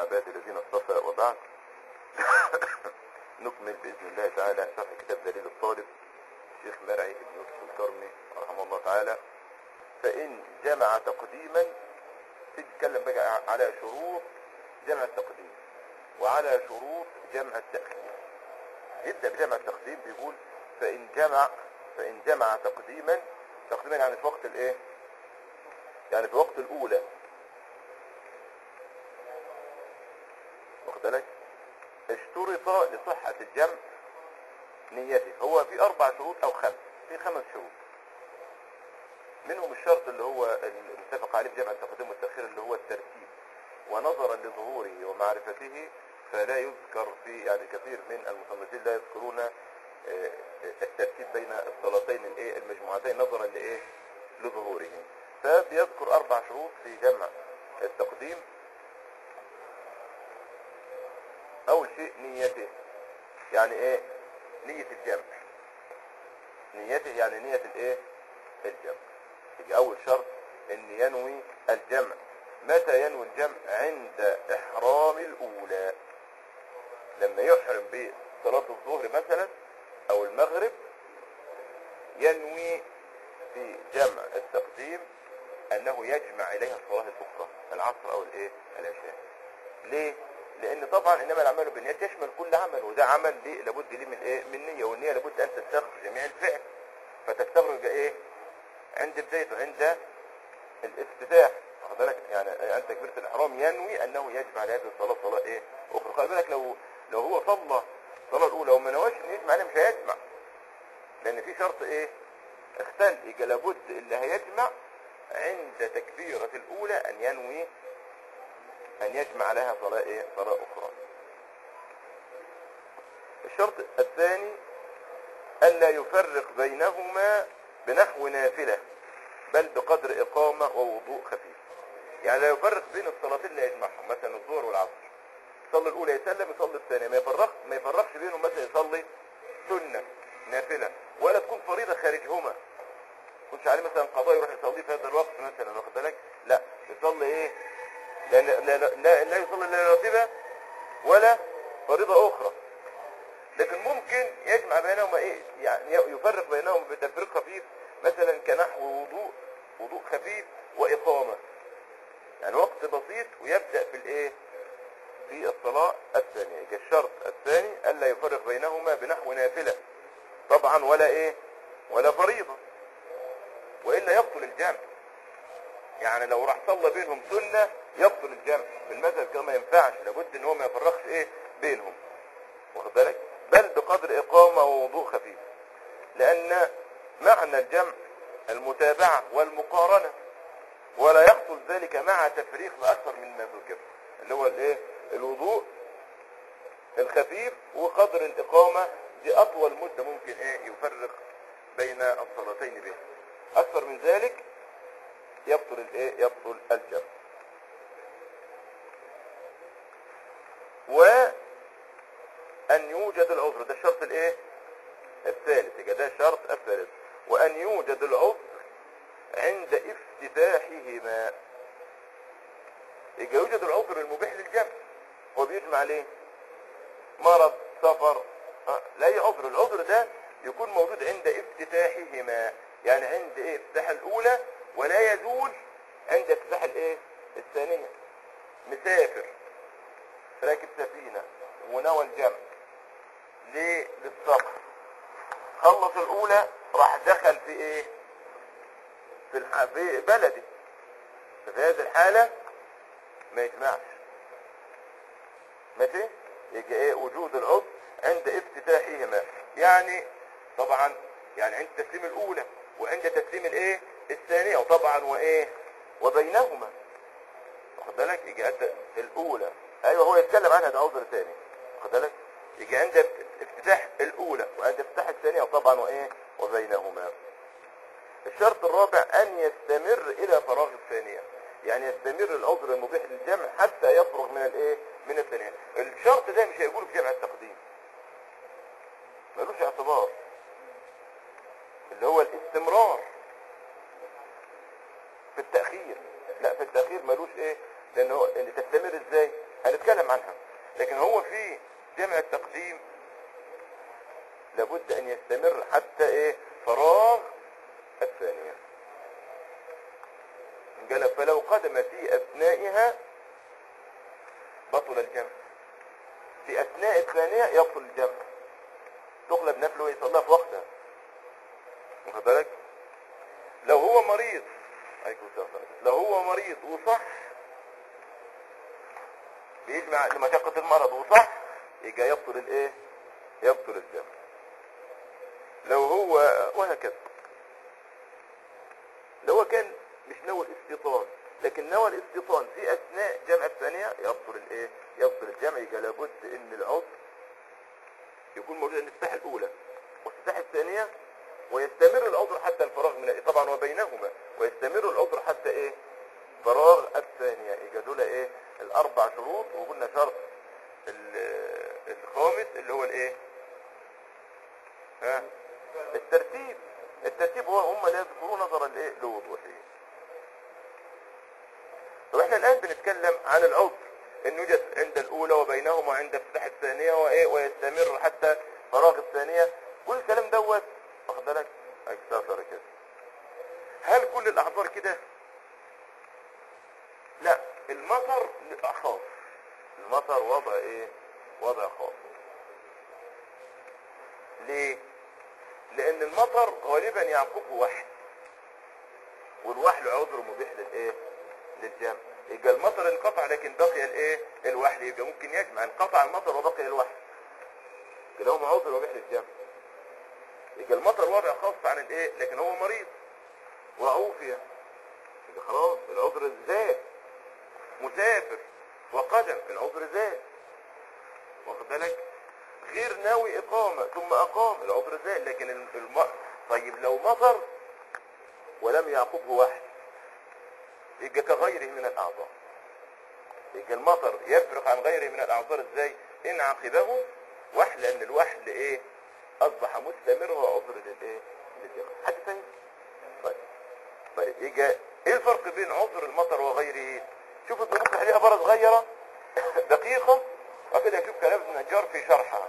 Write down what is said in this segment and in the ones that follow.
عبادي الذين اصطفى وبعد نكمل بإذن الله تعالى شرح كتاب دليل الطالب الشيخ مرعي بن يوسف الكرمي رحمه الله تعالى فإن جمع تقديما تتكلم بقى على شروط جمع التقديم وعلى شروط جمع التأخير يبدأ بجمع التقديم بيقول فإن جمع فإن جمع تقديما تقديما يعني في وقت الايه يعني في وقت الأولى واخد بالك اشترط لصحة الجمع نيته هو في أربع شروط أو خمس في خمس شروط منهم الشرط اللي هو المتفق عليه بجمع التقديم والتأخير اللي هو الترتيب ونظرا لظهوره ومعرفته فلا يذكر في يعني كثير من المصنفين لا يذكرون آه، الترتيب بين الصلاتين الايه المجموعتين نظرا لايه لظهوره فبيذكر اربع شروط في جمع التقديم اول شيء نيته يعني ايه نية الجمع نيته يعني نية الايه الجمع يجي اول شرط ان ينوي الجمع متى ينوي الجمع عند احرام الاولى لما يحرم بصلاة الظهر مثلا او المغرب ينوي في جمع التقديم انه يجمع اليها الصلاة الاخرى العصر او الايه العشاء ليه لان طبعا انما الاعمال بالنيات يشمل كل عمل وده عمل ليه لابد ليه من ايه من نيه والنيه لابد ان تستغرق جميع الفعل فتستغرق ايه عند بدايته عند الافتتاح واخد بالك يعني عند تكبيره الاحرام ينوي انه يجمع لهذه الصلاه صلاه ايه اخرى خلي بالك لو لو هو صلى الصلاه الاولى وما نواش ان يجمع عليها مش هيجمع لان في شرط ايه اختل يبقى لابد اللي هيجمع عند تكبيره الاولى ان ينوي أن يجمع لها صلاة إيه؟ صلاة أخرى الشرط الثاني ألا يفرق بينهما بنحو نافلة بل بقدر إقامة ووضوء خفيف يعني لا يفرق بين الصلاتين اللي يجمعهم مثلا الظهر والعصر يصلي الأولى يسلم يصلي الثانية ما يفرق ما يفرقش بينهم مثلا يصلي سنة نافلة ولا تكون فريضة خارجهما يكونش عليه مثلا قضاء يروح يصلي في هذا الوقت مثلا واخد بالك لا يصلي ايه لا لا لا, لا, لا يصلي لا راتبة ولا فريضة أخرى لكن ممكن يجمع بينهما إيه يعني يفرق بينهم بتفريق خفيف مثلا كنحو وضوء وضوء خفيف وإقامة يعني وقت بسيط ويبدأ في الإيه في الصلاة الثانية يبقى الشرط الثاني ألا يفرق بينهما بنحو نافلة طبعا ولا إيه ولا فريضة وإلا يبطل الجمع يعني لو راح صلى بينهم سنة يبطل الجمع في المذهب كده ما ينفعش لابد ان هو ما يفرقش ايه بينهم واخد بالك بل بقدر اقامة ووضوء خفيف لان معنى الجمع المتابعة والمقارنة ولا يحصل ذلك مع تفريق باكثر من ما ذكر اللي هو الايه الوضوء الخفيف وقدر الاقامة دي اطول مدة ممكن ايه يفرق بين الصلاتين بها اكثر من ذلك يبطل الايه يبطل الجمع وأن يوجد العذر ده الشرط الايه الثالث يبقى ده الشرط الثالث وأن يوجد العذر عند افتتاحهما يبقى يوجد العذر المبيح للجمع هو بيجمع ليه مرض سفر أه؟ لا أي عذر العذر ده يكون موجود عند افتتاحهما يعني عند ايه افتتاح الاولى ولا يزول عند افتتاح الايه الثانيه مسافر راكب سفينة ونوى الجمع ليه للسفر خلص الاولى راح دخل في ايه في, الح... في بلدي ففي هذه الحالة ما يجمعش ماشي يجي ايه وجود العضو عند افتتاحهما يعني طبعا يعني عند تسليم الاولى وعند تسليم الايه الثانية وطبعا وايه وبينهما واخد بالك يجي عند الاولى ايوه هو يتكلم عنها ده عذر ثاني واخد بالك يجي عند افتتاح الاولى وعند افتتاح الثانية وطبعا وايه وبينهما الشرط الرابع ان يستمر الى فراغ الثانية يعني يستمر العذر المبيح للجمع حتى يفرغ من الايه من الثانية الشرط ده مش هيقول في جمع التقديم ملوش اعتبار اللي هو الاستمرار في التأخير لا في التأخير ملوش ايه لانه اللي تستمر ازاي هنتكلم عنها لكن هو في جمع التقديم لابد ان يستمر حتى ايه فراغ الثانية قال فلو قدم في اثنائها بطل الجمع في اثناء الثانية يبطل الجمع تقلب نفله ويصلى في وقتها واخد بالك لو هو مريض عليكم السلام ورحمة الله. لو هو مريض وصح بيجمع لمشقة المرض وصح يبقى يبطل الايه يبطل الجمع لو هو وهكذا لو هو كان مش نوى الاستيطان لكن نوى الاستيطان في اثناء جمع الثانية يبطل الايه يبطل الجمع يبقى لابد ان العضو يكون موجود عند الساحة الاولى والساحة الثانية ويستمر العذر حتى الفراغ من طبعا وبينهما ويستمر العذر حتى ايه فراغ الثانية يبقى دول ايه الاربع شروط وقلنا شرط ال- الخامس اللي هو الايه ها الترتيب الترتيب هو هم لا يذكرون نظرا لايه لوضوحه طب احنا الان بنتكلم عن العذر انه يوجد عند الاولى وبينهما عند افتتاح الثانية وايه ويستمر حتى فراغ الثانية كل الكلام دوت واخد بالك اكثر كده هل كل الاعذار كده لا المطر خاص المطر وضع ايه وضع خاص ليه لان المطر غالبا يعقبه وحل والوحل عذر مبيح للايه للجمع يبقى المطر انقطع لكن بقي الايه الوحل يبقى ممكن يجمع انقطع المطر وبقي الوحل كده هو عذر مبيح للجمع يبقى المطر وضع خاص عن الايه لكن هو مريض وعوفي يبقى خلاص العذر زاد مسافر وقدم العذر زاد واخد بالك غير ناوي اقامة ثم اقام العذر زاد لكن الم... طيب لو مطر ولم يعقبه وحل يبقى كغيره من الاعذار يبقى المطر يفرق عن غيره من الاعذار ازاي ان عقبه وحل لان الوحل ايه اصبح مستمر هو عذر للايه للجمع حد فاهم طيب طيب يجي ايه الفرق بين عذر المطر وغيره شوف ابن مصلح ليها عباره صغيره دقيقه وكده يشوف كلام ابن النجار في شرحها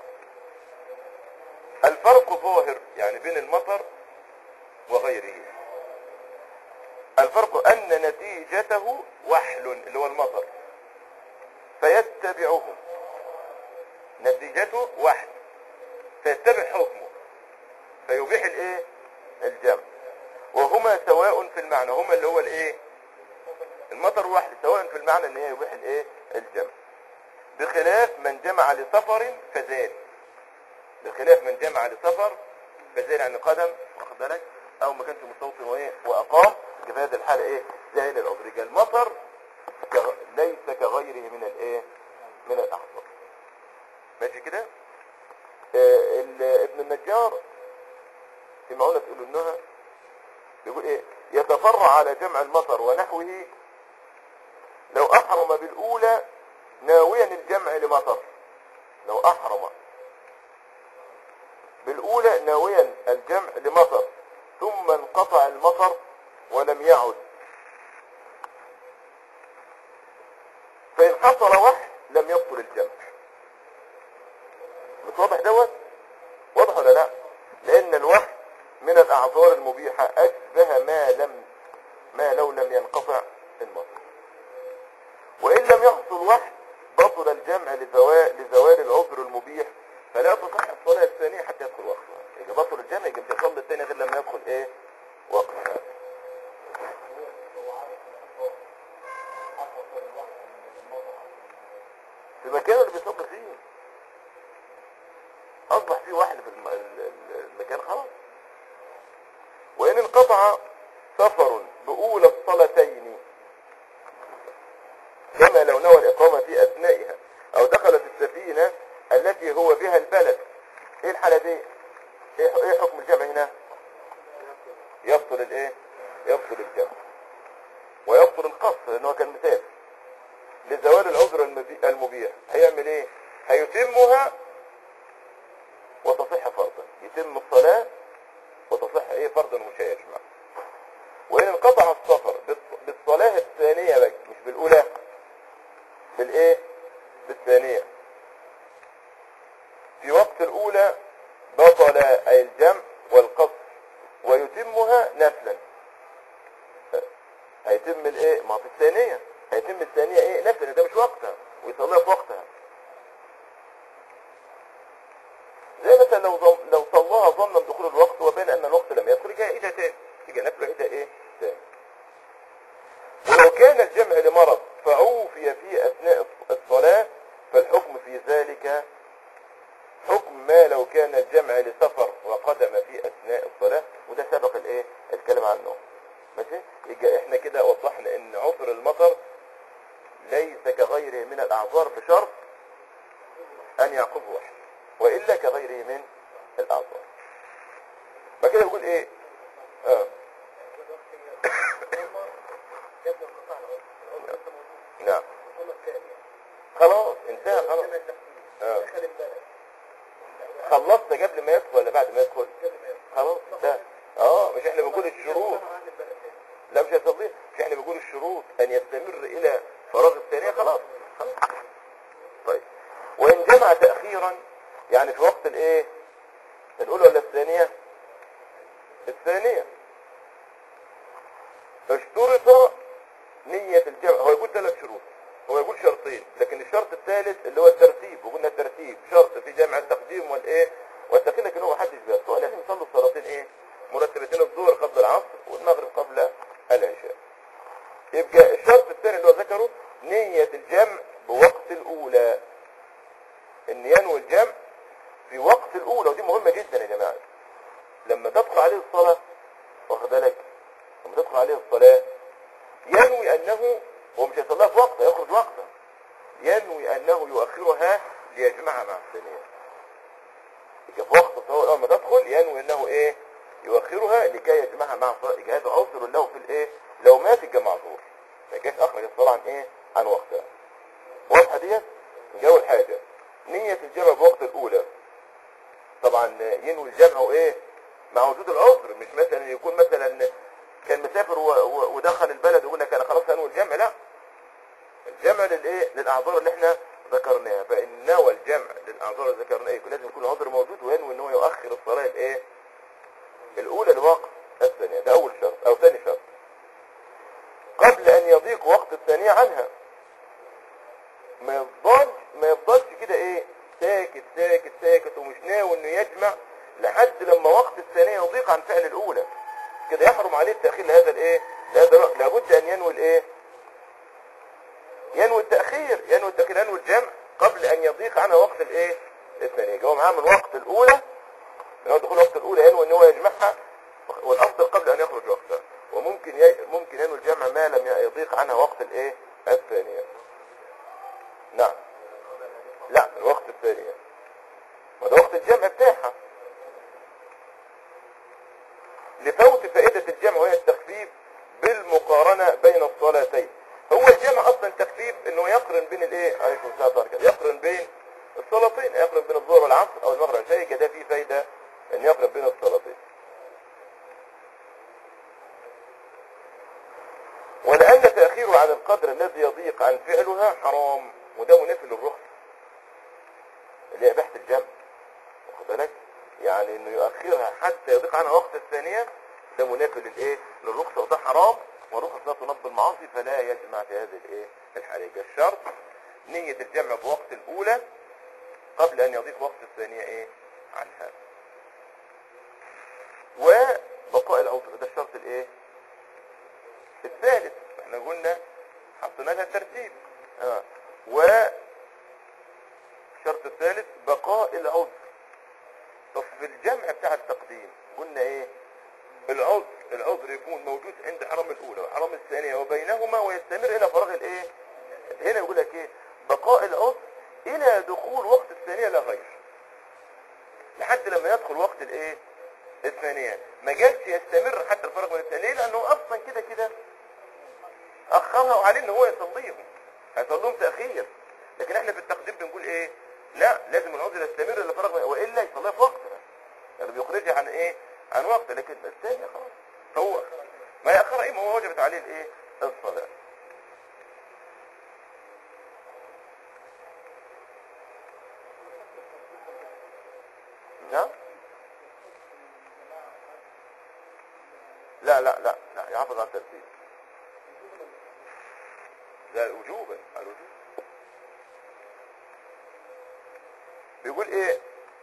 الفرق ظاهر يعني بين المطر وغيره الفرق ان نتيجته وحل اللي هو المطر فيتبعه نتيجته وحل فيتبع حكمه فيبيح الايه الجمع وهما سواء في المعنى هما اللي هو الايه المطر واحد سواء في المعنى ان هي يبيح الايه الجمع بخلاف من جمع لسفر فزاد بخلاف من جمع لسفر فزاد عن قدم واخد بالك او ما كانش مستوطن وايه واقام في هذه الحاله ايه زائل العذر يبقى المطر كغ- ليس كغيره من الايه من الاحصار ماشي كده آه، ال- ابن النجار في معونة تقول انها يقول ايه يتفرع على جمع المطر ونحوه لو احرم بالاولى ناويا الجمع لمطر لو احرم بالاولى ناويا الجمع لمطر ثم انقطع المطر ولم يعد فان حصل وحل لم يبطل الجمع مش واضح دوت واضح ولا لا لان الوحل من الاعذار المبيحة اشبه ما لم ما لو لم ينقطع المطر وان لم يحصل وحل بطل الجمع لزوال, لزوال العذر المبيح فلا تصح الصلاة الثانية حتى يدخل وقتها يبقى بطل الجمع يبقى مش هيصلي الثانية غير لما يدخل ايه وقتها في المكان اللي بيصلي فيه اصبح في واحد في الم- ال- ال- المكان خلاص وان انقطع سفر باولى الصلاتين كما لو نوى الاقامة في اثنائها او دخلت السفينة التي هو بها البلد ايه الحالة دي ايه ايه حكم الجمع هنا يبطل الايه يبطل الجمع ويبطل القصر لانه كان مسافر لزوال العذر المبي- المبيح هيعمل ايه هيتمها وتصح فرضا يتم الصلاة وتصح ايه فرضا ومش هيجمع وان انقطع السفر بالص- بالصلاة الثانية بقى مش بالاولى بالايه هيتم الايه ما في الثانية هيتم الثانية ايه نفل ده مش وقتها ويصليها في وقتها زي مثلا لو ظن لو صلاها ظنا دخول الوقت وبين ان الوقت لم يدخل جاء ايدها تاني يجي نفل ايدها ايه تاني ولو كان الجمع لمرض فعوفي في اثناء الصلاة فالحكم في ذلك حكم ما لو كان الجمع لسفر وقدم في اثناء الصلاة وده سبق الايه الكلام عنه ماشي يبقى احنا كده وضحنا ان عذر المطر ليس كغيره من الاعذار بشرط ان يعقبه واحد والا كغيره من الاعذار فكده يقول ايه اه نعم خلاص انتهى خلاص اه خلصت قبل ما يدخل ولا بعد ما يدخل خلاص انتهى اه مش احنا بنقول الشروط لا مش هيصلي مش احنا بنقول الشروط ان يستمر الى فراغ الثانية خلاص خلاص طيب وان جمع تأخيرا يعني في وقت الايه الاولى ولا الثانية الثانية اشترط نية الجمع هو يقول ثلاث شروط هو يقول شرطين لكن الشرط الثالث اللي هو الترتيب وقلنا الترتيب شرط في جمع التقديم والايه والتأخير لكن هو محدش بيرتبه لازم يصلوا الصلاتين ايه مرتبتين الظهر قبل العصر والمغرب قبل العشاء يبقى الشرط الثاني اللي هو ذكره نية الجمع بوقت الأولى إن ينوي الجمع في وقت الأولى ودي مهمة جدا يا جماعة لما تدخل عليه الصلاة واخد بالك لما تدخل عليه الصلاة ينوي أنه هو مش هيصليها في وقتها يخرج وقتها ينوي أنه يؤخرها ليجمعها مع الثانية يبقى في وقت الصلاة أول ما تدخل ينوي أنه إيه يؤخرها لكي يجمعها مع الصلاة يبقى هذا عذر له في الإيه لو مات يبقى معذور ما جاش أخرج الصلاة عن إيه عن وقتها واضحة ديت دي أول حاجة نية الجمع بوقت الأولى طبعا ينوي الجمع وإيه مع وجود العذر مش مثلا يكون مثلا كان مسافر و... و... ودخل البلد ويقول لك انا خلاص هنوي الجمع لا الجمع للايه للاعذار اللي احنا ذكرناها فان نوى الجمع للاعذار اللي ذكرناها يكون لازم يكون العذر موجود وينوي ان هو يؤخر الصلاه الايه الاولى لوقت الثانيه ده اول شرط او ثاني شرط قبل ان يضيق وقت الثانيه عنها ما يفضلش ما يفضلش كده ايه ساكت ساكت ساكت ومش ناوي انه يجمع لحد لما وقت الثانيه يضيق عن فعل الاولى كده يحرم عليه التأخير لهذا الايه لهذا الوقت لابد ان ينوي الايه ينوي التأخير ينوي التأخير ينوي الجمع قبل ان يضيق عنها وقت الايه الثانية جاءوا معاه من وقت الاولى من دخول وقت الاولى ينوي ان هو يجمعها والافضل قبل ان يخرج وقتها وممكن ي... ممكن ينوي الجمع ما لم يضيق عنها وقت الايه الثانية نعم لا الوقت الثانية وده وقت الجمع بتاعها لفوت فائدة الجمع وهي التخفيف بالمقارنة بين الصلاتين هو الجمع اصلا تخفيف انه يقرن بين الايه عليكم السلام عليكم يقرن بين الصلاتين يقرن بين الظهر والعصر او المغرب والعشاء كده فيه فايدة ان يقرن بين الصلاتين ولأن تأخيره عن القدر الذي يضيق عن فعلها حرام وده منافي للرخص اللي هي بحث الجمع واخد بالك يعني انه يؤخرها حتى يضيق عنها وقت الثانية ده منافي للايه للرخصة وده حرام والرخص لا تنب المعاصي فلا يجمع في هذه الايه الحالة يبقى الشرط نية الجمع بوقت الاولى قبل ان يضيق وقت الثانية ايه عنها وبقاء العذر ده الشرط الايه الثالث احنا قلنا حطينا لها ترتيب اه و الشرط الثالث بقاء العذر طب في الجمع بتاع التقديم قلنا ايه العذر العذر يكون موجود عند حرام الاولى وحرام الثانية وبينهما ويستمر الى فراغ الايه هنا يقول لك ايه بقاء العذر الى دخول وقت الثانية لا غير لحد لما يدخل وقت الايه الثانية ما جالش يستمر حتى الفراغ من الثانية لانه اصلا كده كده اخرها وعليه ان هو يصليهم هيصليهم تاخير لكن احنا في التقديم بنقول ايه لا لازم العذر يستمر الى فراغ من- والا يصليها في وقتها يعني بيخرجها عن ايه عن وقت لكن الثانية خلاص هو ما يأخر ايه ما هو وجبت عليه الايه الصلاة نعم لا لا لا لا يحافظ على الترتيب ده وجوبا على الوجوب بيقول ايه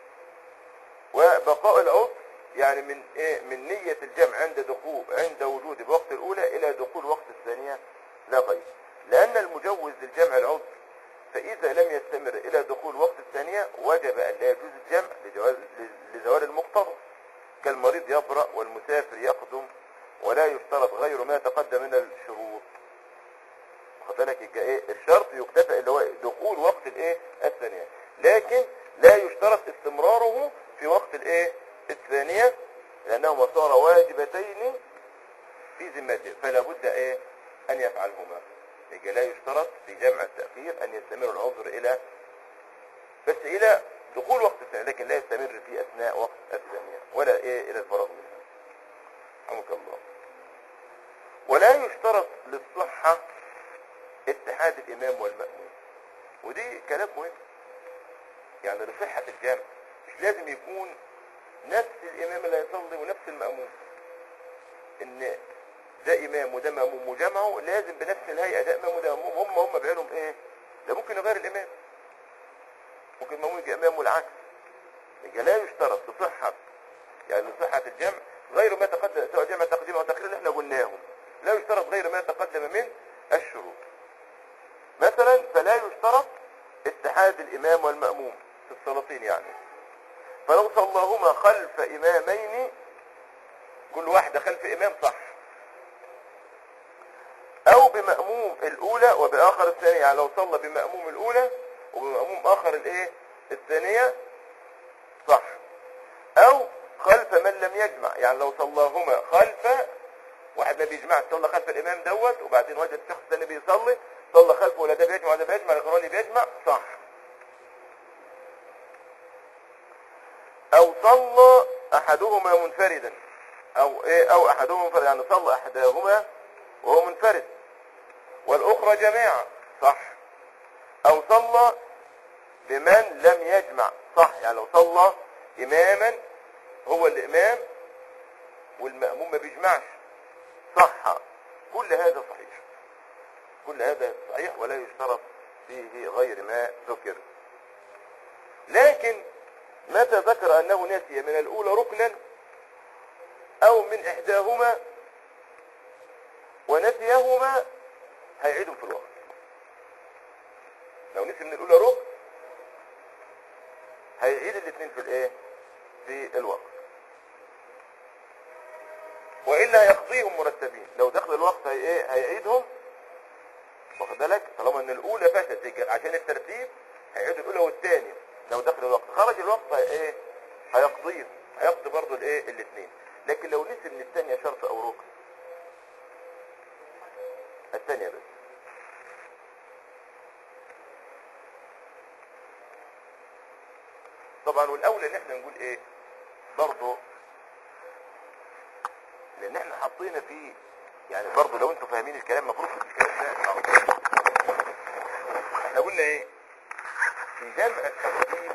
وبقاء العضو يعني من ايه من نية الجمع عند دخول عند وجود الوقت الاولى الى دخول وقت الثانية لا غير لان المجوز للجمع العضو فاذا لم يستمر الى دخول وقت الثانية وجب ان لا يجوز الجمع لجواز لزوال المقتضى كالمريض يبرأ والمسافر يقدم ولا يشترط غير ما تقدم من الشروط واخد بالك يبقى ايه الشرط يكتفى اللي هو دخول وقت الايه الثانية لكن لا يشترط استمراره في وقت الايه الثانية لانهما صار واجبتين في ذمته فلا بد ايه ان يفعلهما يبقى لا يشترط في جمع التأخير ان يستمر العذر الى بس الى دخول وقت الثانية لكن لا يستمر في اثناء وقت الثانية ولا ايه الى الفراغ منها رحمك الله ولا يشترط للصحة اتحاد الامام والمأموم ودي كلام مهم يعني لصحة الجمع مش لازم يكون نفس الامام اللي هيصلي ونفس المأموم ان ده امام وده مأموم وجمعه لازم بنفس الهيئة ده امام وده مأموم هم هم بعينهم ايه ده ممكن يغير الامام ممكن المأموم يجي امام والعكس يبقى لا يشترط لصحة يعني لصحة الجمع غير ما تقدم سواء جمع تقديم او تقرير اللي احنا قلناهم لا يشترط غير ما تقدم من الشروط مثلا فلا يشترط اتحاد الامام والمأموم في الصلاتين يعني فلو صلاهما خلف امامين كل واحدة خلف امام صح او بمأموم الاولى وباخر الثانية يعني لو صلى بمأموم الاولى وبمأموم اخر الايه الثانية صح او خلف من لم يجمع يعني لو صلاهما خلف واحد ما بيجمعش صلى خلف الامام دوت وبعدين وجد شخص ثاني بيصلي صلى خلفه ولا ده بيجمع ولا ده بيجمع الاخراني بيجمع صح او صلى احدهما منفردا او ايه او احدهما منفرد يعني صلى احدهما وهو منفرد والاخرى جماعة صح او صلى بمن لم يجمع صح يعني لو صلى اماما هو الامام والمأموم ما بيجمعش صح كل هذا صحيح كل هذا صحيح ولا يشترط فيه غير ما ذكر لكن متى ذكر انه نسي من الاولى ركنا او من احداهما ونسيهما هيعيدهم في الوقت لو نسي من الاولى ركن هيعيد الاثنين في الايه في الوقت والا يقضيهم مرتبين لو دخل الوقت هي ايه هيعيدهم واخد بالك طالما ان الاولى فاتت عشان الترتيب هيعيد الاولى والثانيه لو دخل الوقت خرج الوقت هي ايه هيقضيهم هيقضي برضه الايه الاثنين لكن لو نسي من الثانيه شرط او ركن الثانيه بس طبعا والاولى ان احنا نقول ايه برضه لان احنا حطينا فيه يعني برضه لو انتوا فاهمين الكلام المفروض في الكلام ده احنا قلنا ايه في جمع التقديم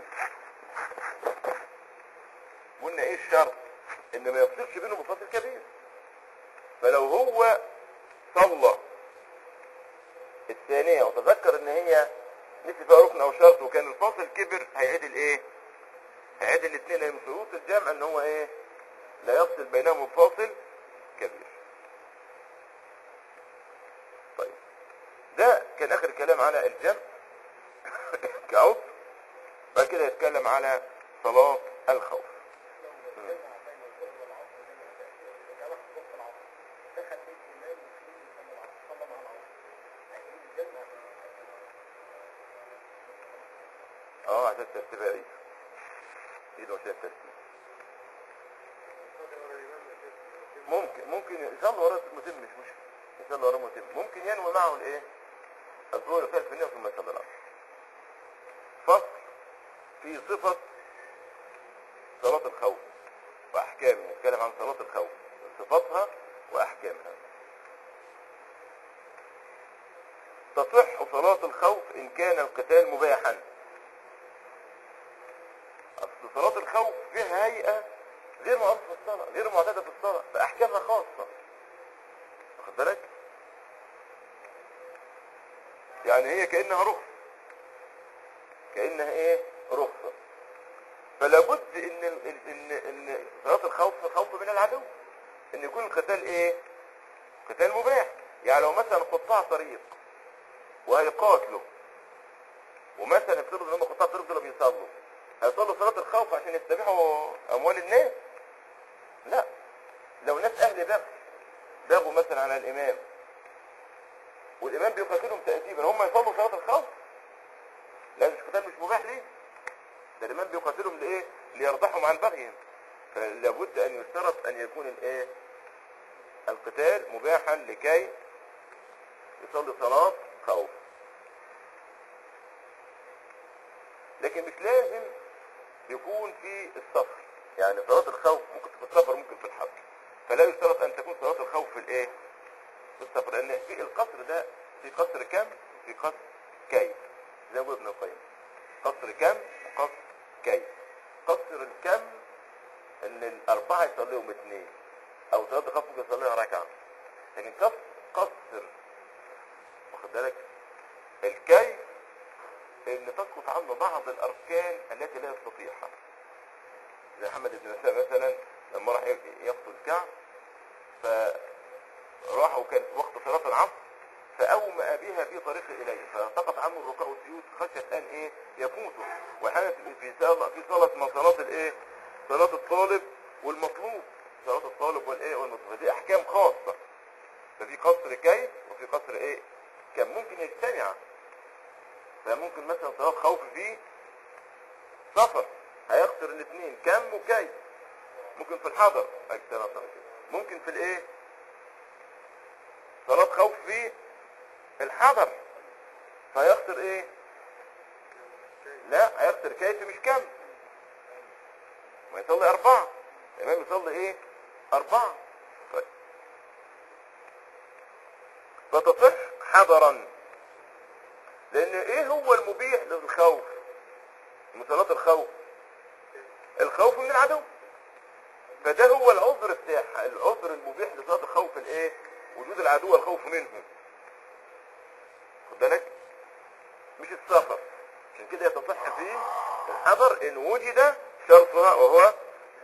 قلنا ايه الشرط ان ما يفصلش بينه بفاصل كبير فلو هو صلى الثانية وتذكر ان هي نسي فيها ركن او شرط وكان الفاصل كبر هيعيد الايه هيعيد الاثنين من شروط الجمع ان هو ايه لا يفصل بينهم فاصل كبير طيب ده كان اخر كلام على الجمع كعضو بعد كده يتكلم على صلاة الخوف اه عشان الترتيب عيد ايده عشان الترتيب ممكن ممكن يصلي وراه متم مش مشكلة يصلي وراه متم ممكن ينوي معه الايه الظهر خلف النية ثم يصلي العصر فصل في صفة صلاة الخوف وأحكامها نتكلم عن صلاة الخوف صفاتها وأحكامها تصح صلاة الخوف إن كان القتال مباحا أصل صلاة الخوف فيها هيئة غير معروفة في الصلاة غير معتادة في الصلاة فأحكامها خاصة واخد بالك يعني هي كأنها رخصة كأنها ايه رخصة فلا بد ان ال- ال- ان ان صلاة الخوف خوف من العدو ان يكون القتال ايه قتال مباح يعني لو مثلا قطاع طريق وهيقاتلوا ومثلا افترض ان هم قطاع طريق دول بيصلوا هيصلوا صلاة الخوف عشان يستبيحوا اموال الناس لا لو ناس اهل بغي بغوا مثلا على الامام والامام بيقاتلهم تأديبا هم يصلوا صلاة الخوف لا مش قتال مش مباح ليه ده الامام بيقاتلهم لايه ليرضحهم عن بغيهم فلابد ان يشترط ان يكون الايه القتال مباحا لكي يصلي صلاة خوف لكن مش لازم يكون في السفر يعني صلاة الخوف ممكن في السفر ممكن في الحضر فلا يشترط ان تكون صلاة الخوف في الايه في السفر لان في القصر ده في قصر كم في قصر كيف زي ما بيقول ابن القيم قصر كم وقصر كيف قصر الكم ان الاربعة يصليهم اثنين او صلاة الخوف ممكن يصليها ركعة لكن قصر قصر واخد بالك الكيف ان تسقط عنه بعض الاركان التي لا يستطيعها زي محمد بن مساء مثلا لما راح يقتل كعب فراح وكان وقت صلاة العصر فأومأ بها في طريقه إليه فسقط عنه الركاء والسجود خشية أن إيه يفوته وحانت في صلاة في صلاة من صلاة الإيه صلاة الطالب والمطلوب صلاة الطالب والإيه والمطلوب دي أحكام خاصة ففي قصر كيف وفي قصر إيه كان ممكن يجتمع فممكن مثلا صلاة خوف فيه سفر هيقصر الاثنين كم وكيف ممكن في الحضر هيجتمع صلاة كده. ممكن في الايه صلاة خوف في الحضر فيقصر ايه لا هيقصر كيف مش كم ما يصلي اربعة الامام يصلي ايه اربعة طيب. فتصح حضرا لان ايه هو المبيح للخوف من صلاة الخوف الخوف من العدو فده هو العذر بتاع العذر المبيح لصلاة الخوف الايه وجود العدو والخوف منه خد بالك مش السفر عشان كده يتصح فيه الحذر ان وجد شرطها وهو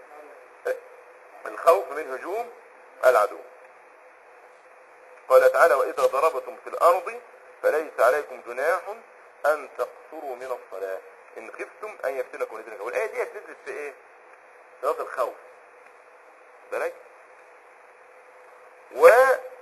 الخوف من هجوم العدو قال تعالى وإذا ضربتم في الأرض فليس عليكم جناح أن تقصروا من الصلاة إن خفتم أن يفتنكم الذين والآية دي هتدرس في إيه؟ صلاة الخوف بالك و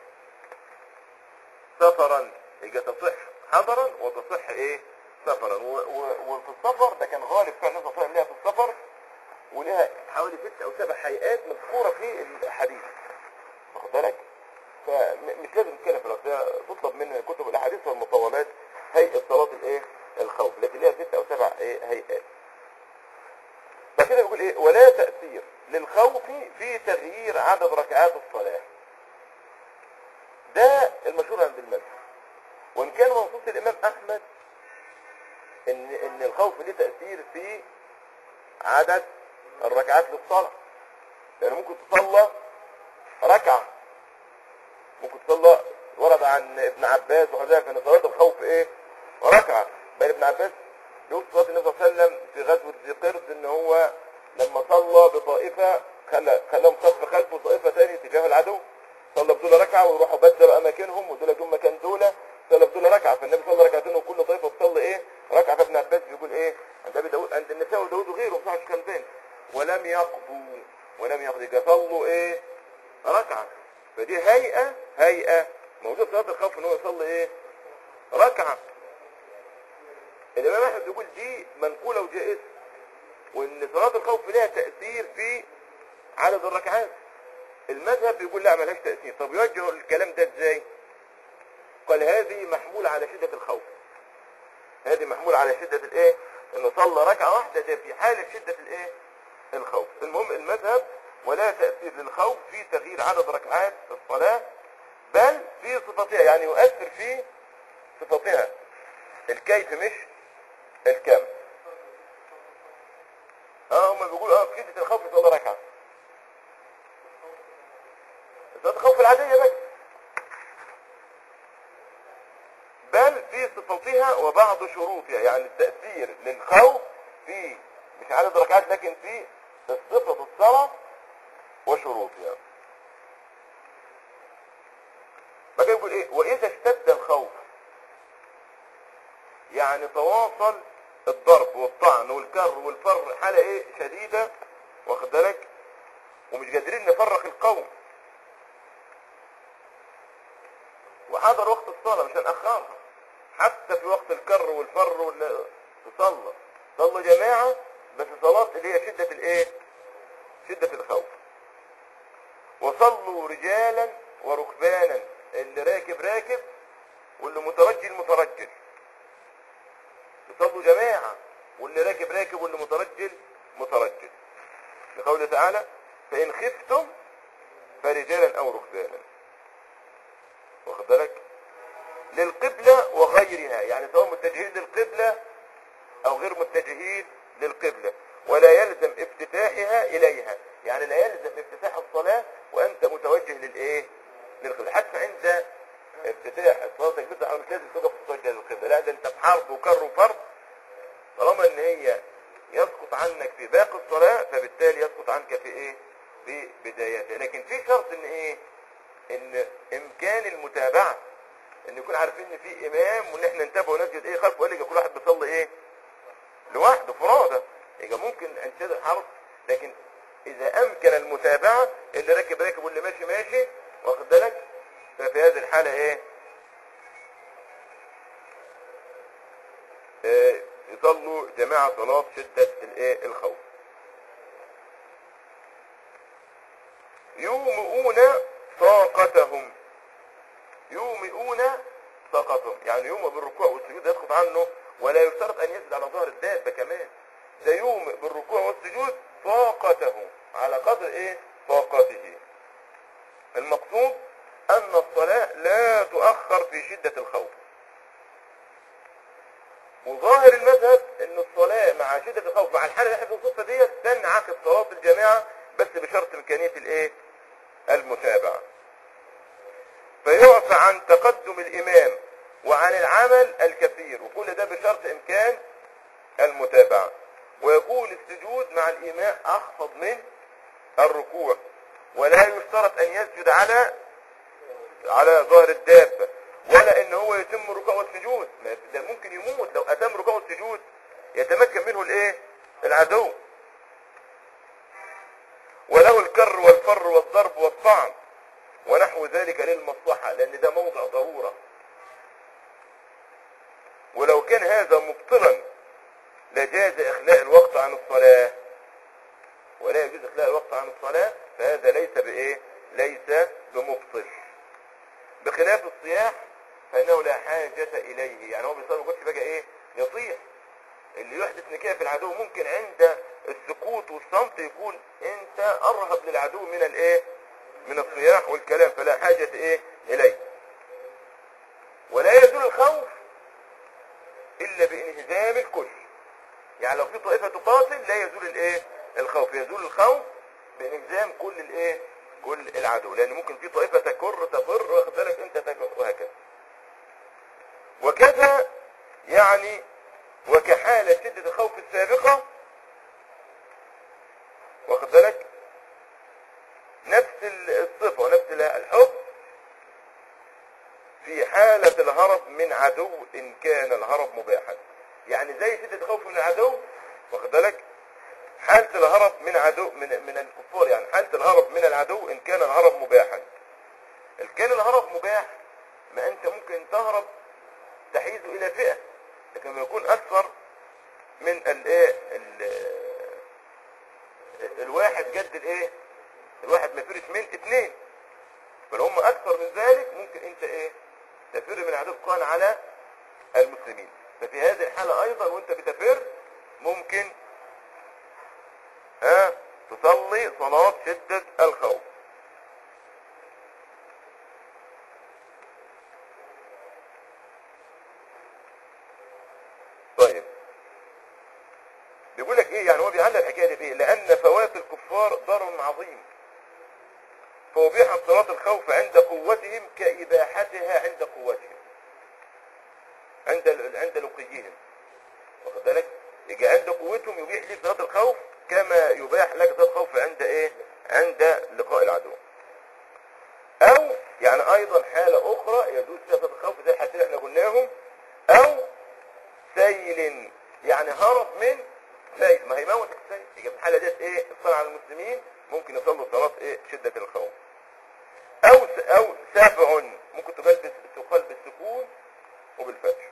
سفرا يبقى تصح حضرا وتصح ايه سفرا و... و... وفي السفر ده كان غالب فعل النبي صلى الله عليه وسلم ليها في السفر ولها حوالي ست او سبع هيئات مذكوره في الحديث واخد بالك فمش لازم نتكلم في الوقت تطلب من كتب الاحاديث والمطولات هيئه صلاه الايه الخوف لكن ليها ست او سبع ايه هيئات فكده بيقول ايه ولا تاثير للخوف في تغيير عدد ركعات الصلاه ده المشهور عند المذهب وان كان منصوص الامام احمد ان ان الخوف ليه تاثير في عدد الركعات للصلاه لان ممكن تصلى ركعه ممكن تصلى ورد عن ابن عباس وحذيفه ان صلاه الخوف ايه ركعه بل ابن عباس يقول صلاه النبي صلى الله عليه وسلم في غزوه ذي قرد ان هو لما صلى بطائفه خلى خلاهم صف خلفه طائفه ثانيه تجاه العدو صلى بدول ركعه ويروحوا بدلوا اماكنهم ودول جم مكان دول صلى بدول ركعه فالنبي صلى ركعتين وكل طائفه تصلي ايه ركعه فابن عباس بيقول ايه عند ابي داود عند النساء وداود وغيره صح خمسين ولم يقضوا ولم يقضوا يبقى صلوا ايه ركعه فدي هيئه هيئه موجود صلاه الخوف ان هو يصلي ايه ركعه الامام احمد بيقول دي منقوله وجائزه وان صلاه الخوف لها تاثير في عدد الركعات المذهب بيقول لا ملهاش تأثير طب يوجه الكلام ده ازاي قال هذه محمولة على شدة الخوف هذه محمولة على شدة الايه انه صلى ركعة واحدة ده في حالة شدة الايه الخوف المهم المذهب ولا تأثير للخوف في تغيير عدد ركعات الصلاة بل في صفتها يعني يؤثر في صفتها الكيف مش الكم اه هم بيقولوا اه في شدة الخوف يصلي ركعة صلاة الخوف العادية بس بل في صفاتها وبعض شروطها يعني التأثير للخوف في مش عدد ركعات لكن في صفة الصلاة وشروطها فكان يقول ايه واذا اشتد الخوف يعني تواصل الضرب والطعن والكر والفر حالة ايه شديدة واخد بالك ومش قادرين نفرق القوم وحضر وقت الصلاة مش هنأخرها حتى في وقت الكر والفر وال تصلى صلوا جماعة بس صلاة اللي هي شدة الايه شدة الخوف وصلوا رجالا وركبانا اللي راكب راكب واللي مترجل مترجل يصلوا جماعة واللي راكب راكب واللي مترجل مترجل لقوله تعالى فإن خفتم فرجالا أو ركبانا واخد بالك للقبلة وغيرها يعني سواء متجهين للقبلة أو غير متجهين للقبلة ولا يلزم افتتاحها إليها يعني لا يلزم افتتاح الصلاة وأنت متوجه للإيه للقبلة حتى عند افتتاح الصلاة الجزء أو مش لازم تقف تتوجه للقبلة لا ده أنت في حرب وكر وفرض طالما ان هي يسقط عنك في باقي الصلاة فبالتالي يسقط عنك في ايه في بدايتها لكن في شرط ان ايه ان امكان المتابعة ان يكون عارفين ان في امام وان احنا نتابع ونسجد ايه خلفه ولا كل واحد بيصلي ايه لوحده فرادة يبقى ممكن انشاد الحرب لكن اذا امكن المتابعة اللي راكب راكب واللي ماشي ماشي واخد بالك ففي هذه الحالة ايه آه، يصلوا جماعة صلاة شدة الايه الخوف يومئون طاقتهم يومئون طاقتهم يعني يوم بالركوع والسجود يسقط عنه ولا يشترط ان يسجد على ظهر الدابة كمان ده يوم بالركوع والسجود طاقته على قدر ايه طاقته المقصود ان الصلاة لا تؤخر في شدة الخوف وظاهر المذهب ان الصلاة مع شدة الخوف مع الحالة اللي احنا بنوصفها ديت تنعكس صلاة الجماعة بس بشرط امكانية الايه المتابعة فيعفى عن تقدم الامام وعن العمل الكثير وكل ده بشرط امكان المتابعة ويكون السجود مع الامام اخفض من الركوع ولا يشترط ان يسجد على على ظهر الدابة ولا ان هو يتم الركوع والسجود ما ده ممكن يموت لو اتم الركوع والسجود يتمكن منه الايه العدو وله الكر والفر والضرب والطعن ونحو ذلك للمصلحة لان ده موضع ضرورة ولو كان هذا مبطلا لجاز اخلاء الوقت عن الصلاة ولا يجوز اخلاء الوقت عن الصلاة فهذا ليس بايه ليس بمبطل بخلاف الصياح فانه لا حاجة اليه يعني هو بيصير ما يقولش بقى ايه يصيح اللي يحدث نكاية في العدو ممكن عند السكوت والصمت يكون انت ارهب للعدو من الايه من الصياح والكلام فلا حاجة ايه اليه ولا يزول الخوف الا بانهزام الكل يعني لو في طائفة تقاتل لا يزول الايه الخوف يزول الخوف بانهزام كل الايه كل العدو لان ممكن في طائفة تكر تفر واخد بالك انت تكر وهكذا وكذا يعني وكحالة شدة الخوف السابقة واخد بالك نفس الصفة ونفس الحب في حالة الهرب من عدو إن كان الهرب مباحا يعني زي شدة الخوف من العدو واخد بالك حالة الهرب من عدو من من الكفار يعني حالة الهرب من العدو إن كان الهرب مباحا إن كان الهرب مباح ما أنت ممكن تهرب تحيز إلى فئة لكن ما يكون أكثر من الايه الواحد جد الايه الواحد ما يفرش من اثنين بل هم اكثر من ذلك ممكن انت ايه تفر من عدو قان على المسلمين ففي هذه الحالة ايضا وانت بتفر ممكن ها تصلي صلاة شدة الخوف طيب بيقول لك ايه يعني هو بيعلق الحكايه دي بايه لان فوات الكفار ضرر عظيم فأبيحت صلاة الخوف عند قوتهم كإباحتها عند قوتهم عند حالة أخرى يجوز فيها صلاة الخوف زي الحالتين اللي احنا قلناهم أو سيل يعني هرب من سيل ما هي موت السيل يبقى في الحالة ديت إيه الصلاة على المسلمين ممكن يصلوا صلاة إيه شدة الخوف أو س- أو سبع ممكن تقال بس- تقال بالسكون وبالفتح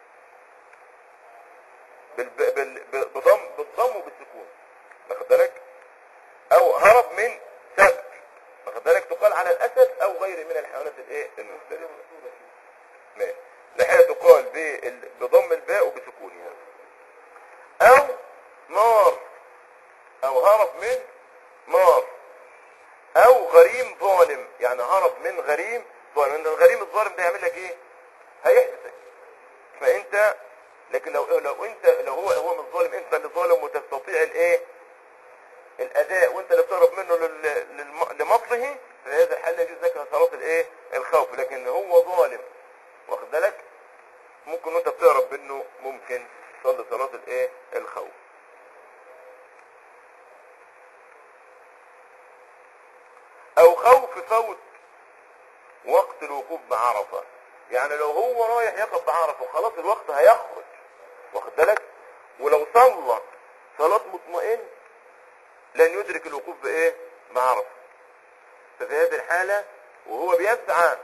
بال بال بال- بضم بالضم وبالسكون واخد بالك او هرب من سبع واخد بالك تقال على الاسد او غيره من الحيوانات الايه المفترسه ماشي لحية تقال بال- بضم الباء وبسكونها او نار او هرب من نار او غريم ظالم يعني هرب من غريم ظالم ان الغريم الظالم ده يعمل لك ايه هيحبسك فانت لكن لو لو انت لو هو هو مش ظالم انت اللي ظالم وتستطيع الايه الاداء وانت اللي بتهرب منه لل- للم- لمطله في هذا الحال يجوز لك صلاه الايه الخوف لكن هو ظالم واخد بالك ممكن وانت بتهرب منه ممكن تصلي صلاه الايه الخوف او خوف فوت وقت الوقوف بعرفه يعني لو هو رايح يقف بعرفه وخلاص الوقت هيخرج واخد بالك ولو صلى صلاه مطمئن لن يدرك الوقوف بايه بعرفه ففي هذه الحاله وهو بيسعى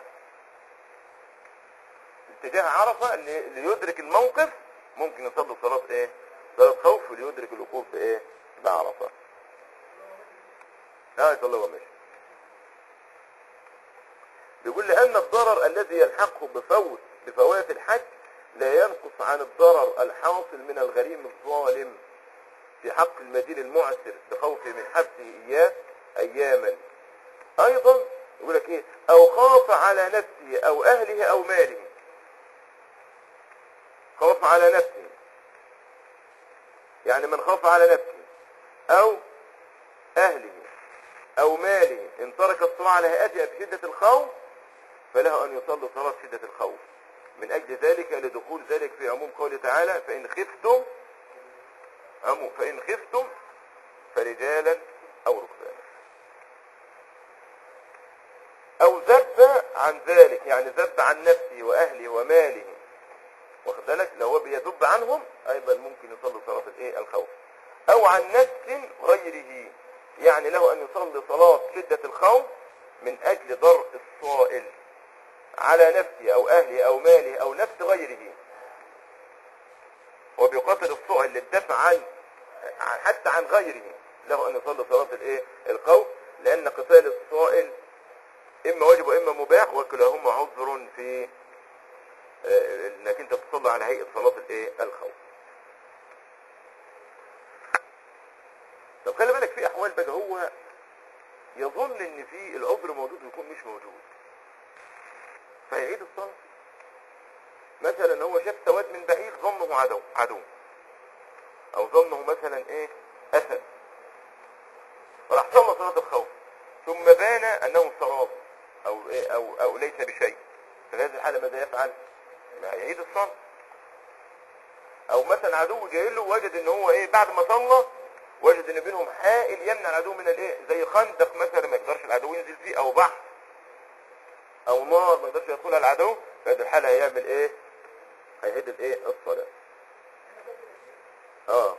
اتجاه عرفه اللي اللي يدرك الموقف ممكن يصلي صلاه ايه صلاه خوف ليدرك الوقوف بايه بعرفه لا يصلي وهو ماشي بيقول لأن الضرر الذي يلحقه بفوت بفوات الحج لا ينقص عن الضرر الحاصل من الغريم الظالم في حق المدين المعسر بخوفه من حبسه إياه أياما أيضا يقول لك إيه أو خاف على نفسه أو أهله أو ماله خاف على نفسه يعني من خاف على نفسه أو أهله أو ماله إن ترك الصلاة على هيئتها بشدة الخوف فله أن يصلي صلاة شدة الخوف من أجل ذلك لدخول ذلك في عموم قوله تعالى فإن خفتم عموم فإن خفتم فرجالا أو ركبانا أو ذب عن ذلك يعني ذب عن نفسه وأهله وماله واخد بالك لو هو بيذب عنهم أيضا ممكن يصلي صلاة الإيه الخوف أو عن نفس غيره يعني له أن يصلي صلاة شدة الخوف من أجل ضرء الصائل على نفسه أو أهله أو ماله أو نفس غيره وبيقاتل الصائل للدفع عن عن- حتى عن غيره له أن يصلي صلاة الإيه الخوف لأن قتال الصائل إما واجب وإما مباح وكلاهما عذر في آه، انك انت تصلي على هيئة صلاة الايه الخوف طب خلي بالك في احوال بقى هو يظن ان في العذر موجود ويكون مش موجود فيعيد الصلاة مثلا هو شاف سواد من بعيد ظنه عدو عدو او ظنه مثلا ايه اسد راح صلى صلاة الخوف ثم بان انه سراب او إيه او او ليس بشيء في هذه الحالة ماذا يفعل؟ ما يعيد الصلاة او مثلا عدو جاي له وجد ان هو ايه بعد ما صلى وجد ان بينهم حائل يمنع العدو من الايه زي خندق مثلا ما يقدرش العدو ينزل فيه او بحر او نار ما يقدرش يدخلها العدو في هذه الحالة هيعمل ايه هيعيد الايه الصلاة اه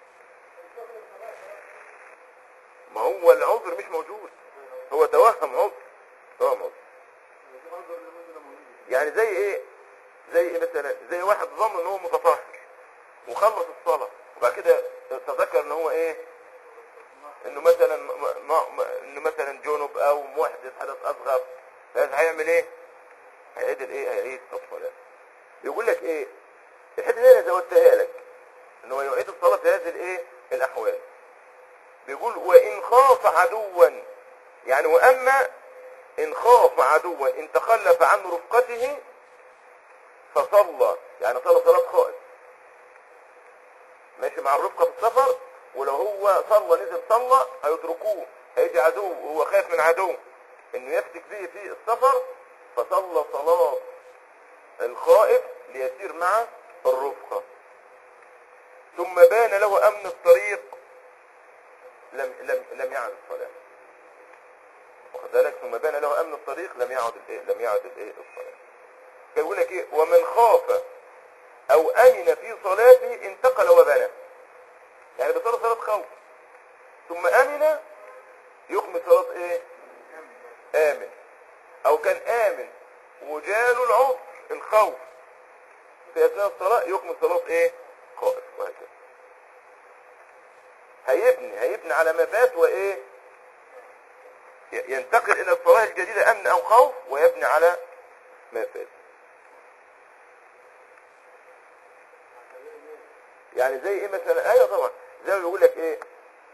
ما هو العذر مش موجود هو توهم عذر توهم عذر يعني زي ايه زي ايه مثلا زي واحد ظن ان هو متطهر وخلص الصلاة وبعد كده تذكر ان هو ايه انه مثلا م- م- م- انه مثلا جنب او محدث حدث اصغر فهذا هيعمل ايه هيعيد الايه هيعيد الصلاة بيقول لك ايه الحته دي انا زودتها لك ان هو يعيد الصلاة في هذه الايه الاحوال بيقول وان خاف عدوا يعني واما ان خاف عدوا ان تخلف عن رفقته فصلى يعني صلى صلاة خائف ماشي مع الرفقة في السفر ولو هو صلى نزل صلى هيتركوه هيجي عدو وهو خايف من عدو انه يفتك به في السفر فصلى صلاة الخائف ليسير مع الرفقة ثم بان له امن الطريق لم لم لم يعد الصلاة واخد واخد بالك ثم بان له امن الطريق لم يعد الايه لم يعد الايه الصلاه كان يقول لك ايه ومن خاف او امن في صلاته انتقل وبنى يعني بصلاه صلاه خوف ثم امن يكمل صلاه ايه امن او كان امن وجاله العذر الخوف في اثناء الصلاه يكمل صلاه ايه خائف وهكذا هيبني هيبني على ما فات وايه ي- ينتقل الى الصلاه الجديده امن او خوف ويبني على ما فات يعني زي ايه مثلا ايوه طبعا زي ما بيقول لك ايه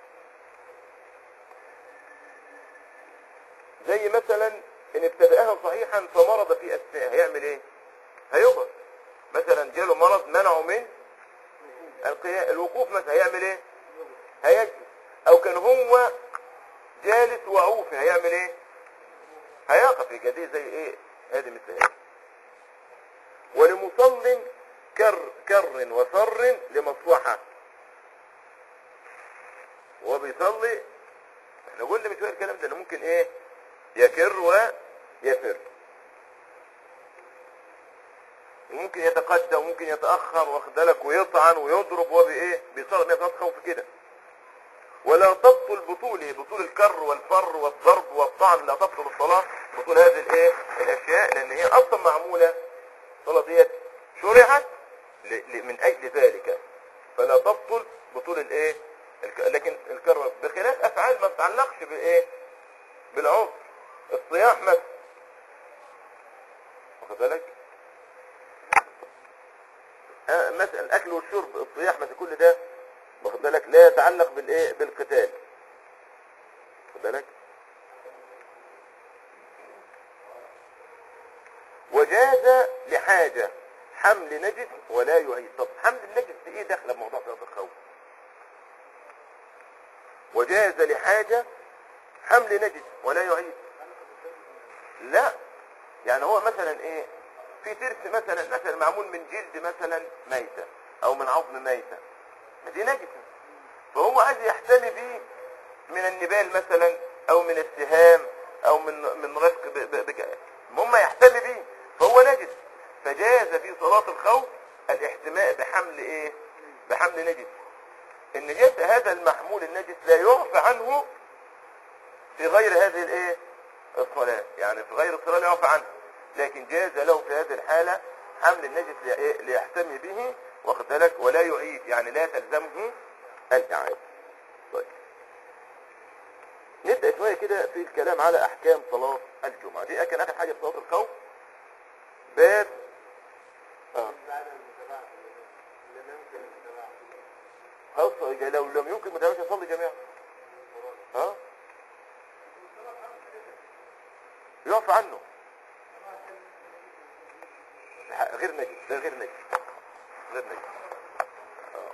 زي مثلا ان ابتدأها صحيحا فمرض في اثناء هيعمل ايه هيقف مثلا جاله مرض منعه من القيام الوقوف مثلا هيعمل ايه هيجلس او كان هو جالس وعوف هيعمل ايه هيقف يجديه زي ايه هذه مثل هذه ولمصل كر كر وفر لمصلحة وهو بيصلي احنا قلنا من شويه الكلام ده انه ممكن ايه يكر ويفر وممكن يتقدم وممكن يتأخر واخد بالك ويطعن ويضرب وهو بايه بيصلي ما خوف كده ولا تبطل بطوله بطول الكر والفر والضرب والطعن لا تبطل الصلاة بطول هذه الايه الاشياء لان هي اصلا معمولة الصلاة ديت شرعت ل- ل- من اجل ذلك فلا تبطل بطول الايه الك- لكن الكر بخلاف افعال ما تتعلقش بايه بالعنف الصياح مثلا واخد بالك آه، مثلا الاكل والشرب الصياح مثلا كل ده واخد بالك لا يتعلق بالايه بالقتال واخد بالك وجاز لحاجة حمل نجس ولا يعيد طب حمل النجس دي ايه داخله بموضوع صلاه الخوف وجاز لحاجة حمل نجس ولا يعيد لا يعني هو مثلا ايه في ترس مثلا مثلا معمول من جلد مثلا ميتة او من عظم ميتة ما دي نجسة فهو عايز يحتمي بيه من النبال مثلا او من السهام او من من رفق ب- ب- بك المهم يحتمي بيه فهو نجس فجاز في صلاة الخوف الاحتماء بحمل ايه بحمل نجس النجاس هذا المحمول النجس لا يعفى عنه في غير هذه الايه الصلاة يعني في غير الصلاة لا يعفى عنه لكن جاز له في هذه الحالة حمل النجس لإيه؟ ليحتمي به واخد بالك ولا يعيد يعني لا تلزمه الإعادة طيب نبدأ شوية كده في الكلام على أحكام صلاة الجمعة دي كان آخر حاجة في صلاة الخوف باب آه. خلاص لو لم يمكن متابعة يصلي جميعا ها يقف عنه غير نجس ده غير نجس غير نجس آه.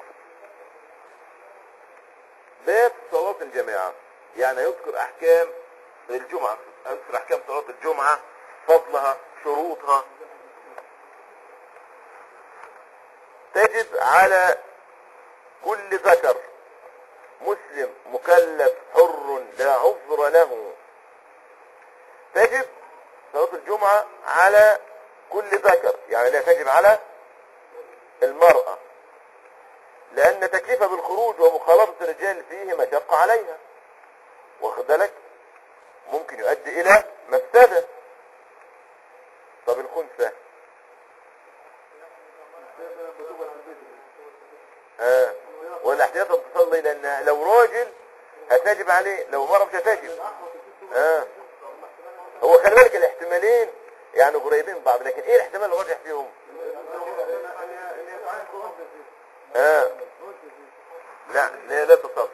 باب صلاة الجماعة يعني يذكر احكام الجمعة يذكر احكام صلاة الجمعة فضلها شروطها تجب على كل ذكر مسلم مكلف حر لا عذر له تجب صلاة الجمعة على كل ذكر يعني لا تجب على المرأة لأن تكليفها بالخروج ومخالطة الرجال فيه مشقة عليها واخد بالك ممكن يؤدي إلى مفسدة طب الخنثى آه. ولا احتياطا تصلي لأن لو راجل هتجب عليه لو مرة مش هتجب آه. هو خلي بالك الاحتمالين يعني قريبين من بعض لكن ايه الاحتمال الراجح فيهم آه. لا لا لا تصل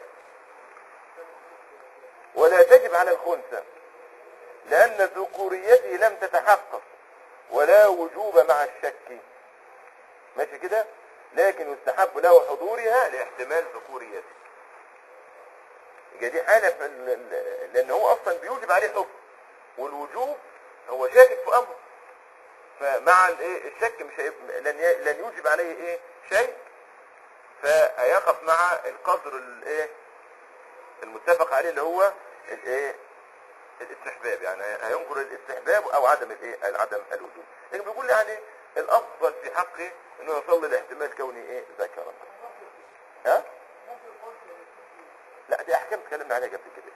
ولا تجب على الخنثى لأن ذكوريته لم تتحقق ولا وجوب مع الشك ماشي كده لكن يستحب له حضورها لاحتمال ذكوريته يبقى دي حالة في ال- ال- لأن هو أصلا بيوجب عليه حكم والوجوب هو شاكك في أمر فمع الايه الشك مش هيب- لن ي- لن يوجب عليه ايه شيء فهيقف مع القدر الايه المتفق عليه اللي هو الايه الاستحباب يعني هينكر الاستحباب او عدم الايه عدم الوجوب لكن بيقول يعني الافضل في حقه انه يصلي لاحتمال كونه ايه ذكرا ها لا دي احكام اتكلمنا عليها قبل كده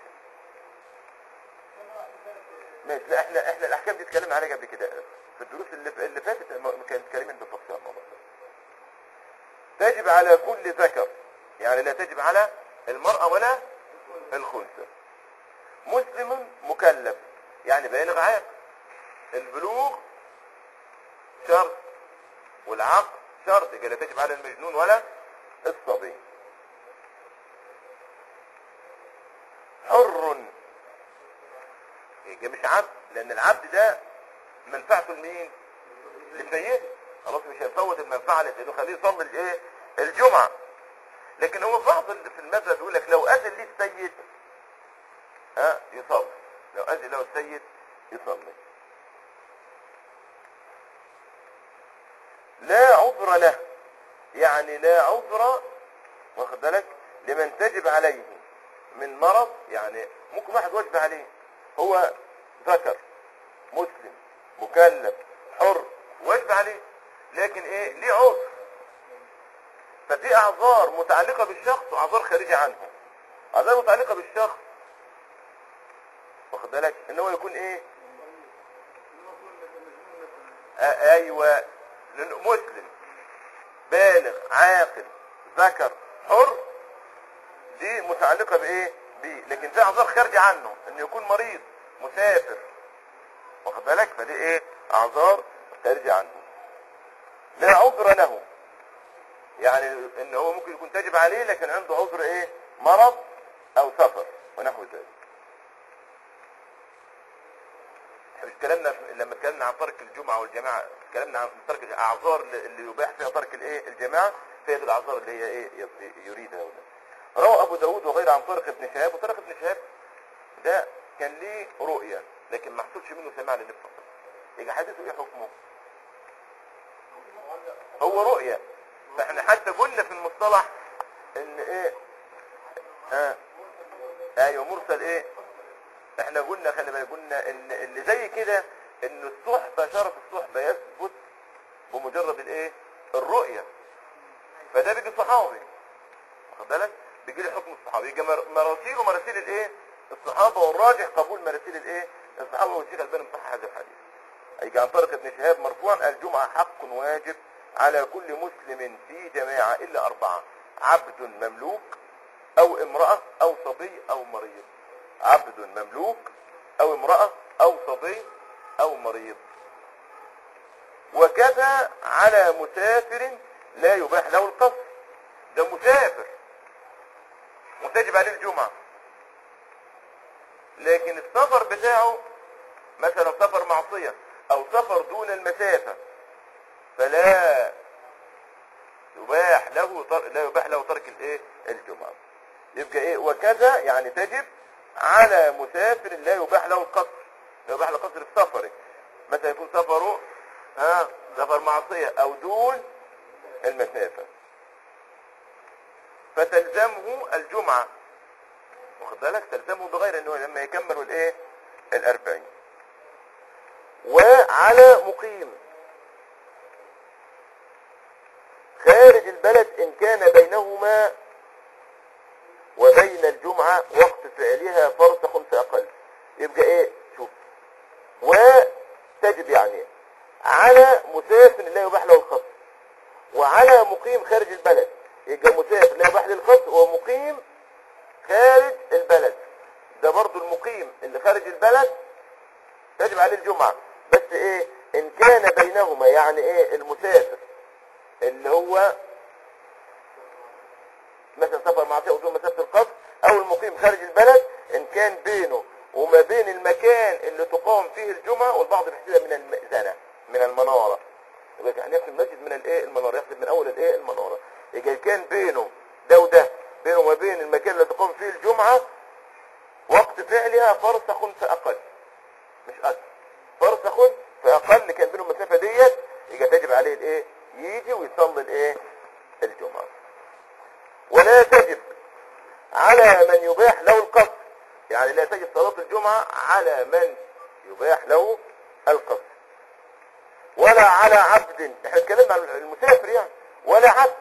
ماشي لا احنا احنا الاحكام دي اتكلمنا عليها قبل كده في الدروس اللي اللي فاتت ما كانت اتكلمنا بالتفصيل عن الموضوع ده. تجب على كل ذكر يعني لا تجب على المرأة ولا الخنثى مسلم مكلف يعني بالغ عاقل البلوغ شرط والعقل شرط يبقى لا تجب على المجنون ولا الصبي حر يبقى مش عبد لان العبد ده منفعته لمين لسيده خلاص مش هيفوت المنفعه لسيده خليه يصلي الايه الجمعه لكن هو بعض اللي في المذهب يقول لك لو اذن لي السيد ها يصلي لو اذن له السيد يصلي لا عذر له يعني لا عذر واخد بالك لمن تجب عليه من مرض يعني ممكن واحد واجب عليه هو ذكر مسلم مكلف حر واجب عليه لكن ايه ليه عذر ففي اعذار متعلقة بالشخص واعذار خارجة عنه اعذار متعلقة بالشخص واخد بالك ان هو يكون ايه آه ايوه لأنه مسلم بالغ عاقل ذكر حر دي متعلقة بايه بيه لكن في اعذار خارجة عنه انه يكون مريض مسافر واخد بالك فدي ايه اعذار خارجة عنه لا عذر له يعني ان هو ممكن يكون تجب عليه لكن عنده عذر ايه مرض او سفر ونحو ذلك احنا مش اتكلمنا في- لما اتكلمنا عن ترك الجمعة والجماعة اتكلمنا عن ترك الاعذار اللي اللي يباح فيها ترك الايه الجماعة فهي دي الاعذار اللي هي ايه يص- يريدها هنا روى ابو داود وغيره عن طارق بن شهاب وطارق بن شهاب ده كان ليه رؤية لكن ما حصلش منه سماع للنبي صلى الله عليه وسلم يبقى حديثه ايه حكمه هو رؤية فاحنا حتى قلنا في المصطلح ان ايه ها ايوه مرسل ايه احنا قلنا خلي بالك قلنا ان اللي زي كده ان الصحبة شرف الصحبة يثبت بمجرد الايه الرؤية فده بيجي صحابي واخد بالك بيجي لي حكم الصحابي يجي مر- مراسيل ومراسيل الايه الصحابة والراجح قبول مراسيل الايه الصحابة والشيخ الباني مصحح هذا الحديث يجي عن طريق ابن شهاب مرفوعا الجمعة حق واجب على كل مسلم في جماعة إلا أربعة عبد مملوك أو امرأة أو صبي أو مريض عبد مملوك أو امرأة أو صبي أو مريض وكذا على مسافر لا يباح له القصر ده مسافر وتجب عليه الجمعة لكن السفر بتاعه مثلا سفر معصية او سفر دون المسافة فلا يباح له تر... لا يباح له ترك الايه الجمعة يبقى ايه وكذا يعني تجب على مسافر لا يباح له القصر لا يباح له القصر في سفره مثلا يكون سفره ها سفر معصية او دون المسافة فتلزمه الجمعة واخد بالك تلزمه بغير انه لما يكمل الايه الاربعين وعلى مقيم خارج البلد ان كان بينهما وبين الجمعة وقت فعلها فرسخ فاقل يبقى ايه شوف وتجب يعني على مسافر لا يباح له الخط وعلى مقيم خارج البلد يبقى مسافر لا يباح له الخط ومقيم خارج البلد ده برضو المقيم اللي خارج البلد تجب عليه الجمعة بس ايه ان كان بينهما يعني ايه المسافر اللي هو مثلا سفر معصية ودون مسافة القصر او المقيم خارج البلد ان كان بينه وما بين المكان اللي تقام فيه الجمعة والبعض بيحسبها من المئذنة من المنارة يبقى يعني يحسب المسجد من الايه المنارة يحسب من اول الايه المنارة يبقى كان بينه ده وده بينه وما بين المكان اللي تقام فيه الجمعة وقت فعلها فرسخ فأقل مش أكثر فرسخ فأقل كان بينهم المسافة ديت يبقى تجب عليه الايه يجي ويصلي الايه الجمعة ولا تجب على من يباح له القصر يعني لا تجب صلاة الجمعة على من يباح له القصر ولا على عبد احنا اتكلمنا عن المسافر يعني ولا عبد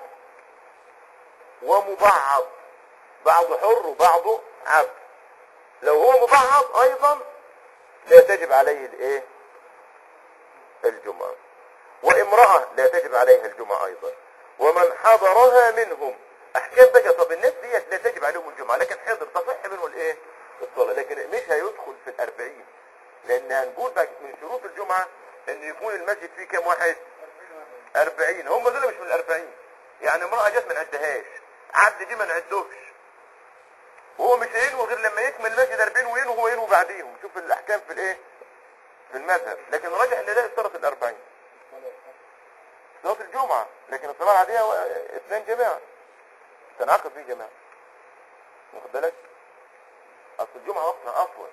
ومبعض بعضه حر وبعضه عبد لو هو مبعض ايضا لا تجب عليه الايه الجمعة وامرأة لا تجب عليها الجمعة ايضا ومن حضرها منهم احكام بقى طب الناس ديت لا تجب عليهم الجمعة لكن حضر تصح منه الايه الصلاة لكن مش هيدخل في الاربعين لان هنقول بقى من شروط الجمعة ان يكون المسجد فيه كام واحد اربعين هم دول مش من الاربعين يعني امرأة جت ما نعدهاش عبد دي ما نعدوش وهو مش هينوي غير لما يكمل المسجد 40 وينوي هو ينوي بعديهم شوف الاحكام في الايه في المذهب لكن راجح ان ده اشترط الاربعين صلاة الجمعة لكن الصلاة العادية هو اثنين جماعة تنعقد فيه جماعة واخد بالك اصل الجمعة وقتها اطول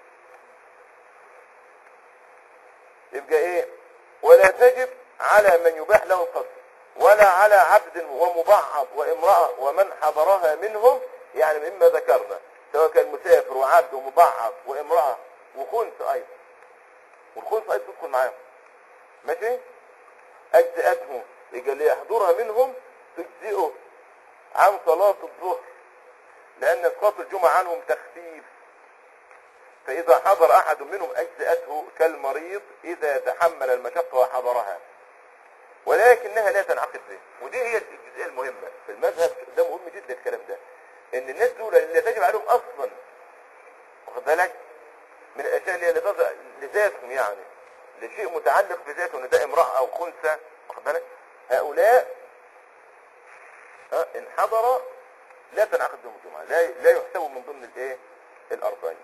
يبقى ايه ولا تجب على من يباح له القصر ولا على عبد ومبعض وامرأة ومن حضرها منهم يعني مما ذكرنا سواء كان مسافر وعبد ومبعض وامرأة وخنث ايضا والخنث ايضا تدخل معاهم ماشي اجزأته يبقى اللي يحضرها منهم تجزئه عن صلاة الظهر لان اسقاط الجمعة عنهم تخفيف فإذا حضر أحد منهم أجزأته كالمريض إذا تحمل المشقة وحضرها ولكنها لا تنعقد به ودي هي الجزئية المهمة في المذهب ده مهم جدا الكلام ده إن الناس دول اللي تجب عليهم أصلا واخد بالك من الأشياء اللي هي لذات- لذاتهم يعني لشيء متعلق بذاته إن ده امرأة أو خنثى واخد بالك هؤلاء ها، إن حضر لا تنعقد بهم الجمعة لا لا يحسبوا من ضمن الإيه الأربعين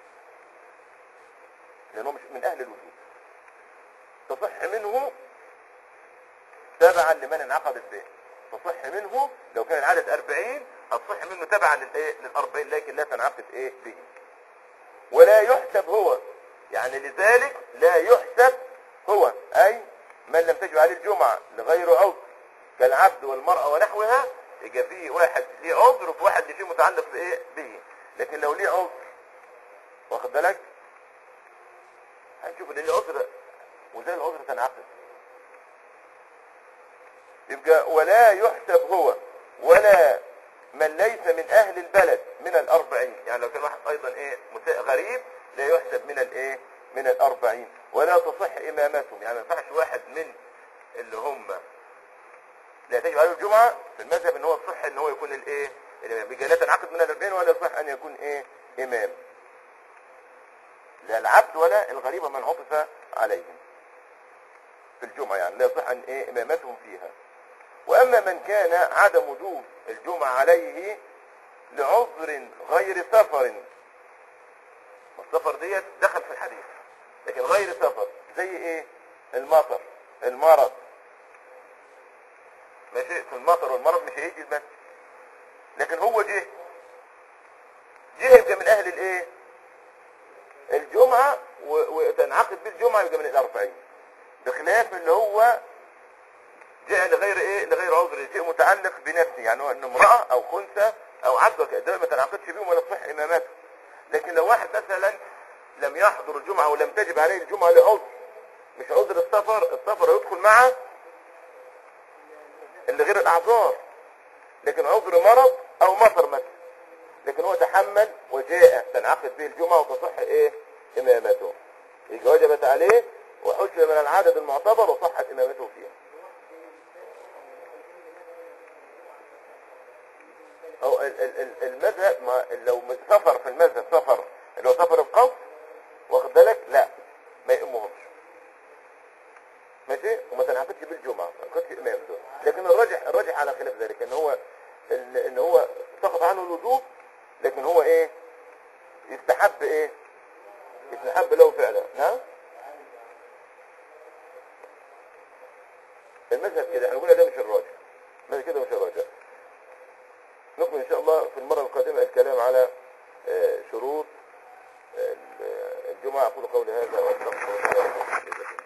لأنه مش من أهل الوجود تصح منه تبعا لمن انعقدت به تصح منه لو كان العدد أربعين هتصح منه تبعا للإيه للأربعين لكن لا تنعقد إيه به ولا يحسب هو يعني لذلك لا يحسب هو أي من لم تجب عليه الجمعة لغير عذر كالعبد والمرأة ونحوها يبقى فيه واحد ليه عذر وفي واحد فيه متعلق بإيه به لكن لو ليه عذر واخد بالك هنشوف ان العذر وزي العذر تنعقد يبقى ولا يحسب هو ولا من ليس من اهل البلد من الاربعين يعني لو كان واحد ايضا ايه مساء غريب لا يحسب من الايه من الاربعين ولا تصح امامتهم يعني ما ينفعش واحد من اللي هم لا تجب عليه الجمعة في المذهب ان هو يصح ان هو يكون الايه الامام يبقى لا تنعقد من الاربعين ولا يصح ان يكون ايه امام لا العبد ولا الغريب من عطف عليهم في الجمعة يعني لا يصح أن إيه إمامتهم فيها وأما من كان عدم وجوب الجمعة عليه لعذر غير سفر والسفر ديت دخل في الحديث لكن غير سفر زي ايه المطر المرض ماشي في المطر والمرض مش هيجي بس لكن هو جه جه يبقى من اهل الايه الجمعة و- وتنعقد بالجمعة يبقى من الأربعين بخلاف اللي هو جاء لغير ايه لغير عذر شيء متعلق بنفسه يعني هو ان امرأة او خنثى او عبد وكذا ما تنعقدش بيهم ولا تصح امامته لكن لو واحد مثلا لم يحضر الجمعة ولم تجب عليه الجمعة لعذر مش عذر السفر السفر يدخل معه اللي غير الاعذار لكن عذر مرض او مطر مثلا لكن هو تحمل وجاء تنعقد به الجمعة وتصح ايه امامته يبقى وجبت عليه وحسب من العدد المعتبر وصحت امامته فيها او ال- ال- ال- المذهب ما لو سفر في المذهب سفر اللي هو سفر القصر واخد بالك لا ما يأمهمش ماشي وما تنعقدش بالجمعة ما تنعقدش امام دول لكن الراجح الراجح على خلاف ذلك ان هو ان إن هو سقط عنه الوجوب لكن هو ايه يستحب ايه يستحب له فعلا نعم المذهب كده احنا قلنا ده مش الراجح المذهب كده مش الراجح نكمل ان شاء الله في المرة القادمة الكلام على آه، شروط آه، الجمعة اقول قولي هذا واستغفر الله